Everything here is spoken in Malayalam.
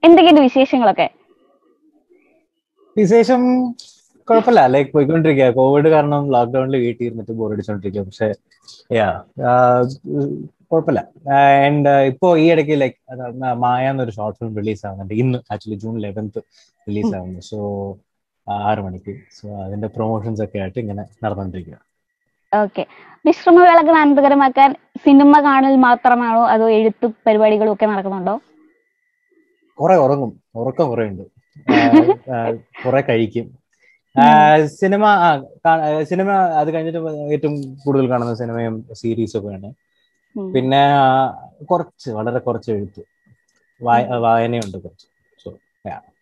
എന്തൊക്കെയുണ്ട് വിശേഷങ്ങളൊക്കെ വിശേഷം കുഴപ്പമില്ല ലൈക്ക് പോയിക്കൊണ്ടിരിക്കുക കോവിഡ് കാരണം ലോക്ക്ഡൌണിൽ വീട്ടിൽ ഇരുന്നിട്ട് ബോറടിച്ചോണ്ടിരിക്കുക പക്ഷെ യാ കുഴപ്പമില്ല ആൻഡ് ഇപ്പോ ഈ ഇടയ്ക്ക് ലൈക്ക് മായ എന്നൊരു ഷോർട്ട് ഫിലിം റിലീസ് ആവുന്നുണ്ട് ഇന്ന് ആക്ച്വലി ജൂൺ ലെവൻത്ത് റിലീസ് ആവുന്നു സോ ആറ് മണിക്ക് സോ അതിന്റെ പ്രൊമോഷൻസ് ഒക്കെ ആയിട്ട് ഇങ്ങനെ നടന്നുകൊണ്ടിരിക്കുക ഓക്കെ വിശ്രമവേളകൾ ആനന്ദകരമാക്കാൻ സിനിമ കാണൽ മാത്രമാണോ അതോ എഴുത്തും പരിപാടികളും ഒക്കെ നടക്കുന്നുണ്ടോ കുറെ ഉറങ്ങും ഉറക്കം കുറെ ഉണ്ട് കുറെ കഴിക്കും സിനിമ സിനിമ അത് കഴിഞ്ഞിട്ട് ഏറ്റവും കൂടുതൽ കാണുന്ന സിനിമയും സീരീസും ഒക്കെയാണ് പിന്നെ കുറച്ച് വളരെ കുറച്ച് എഴുത്ത് വായനയുണ്ട് കുറച്ച് സോ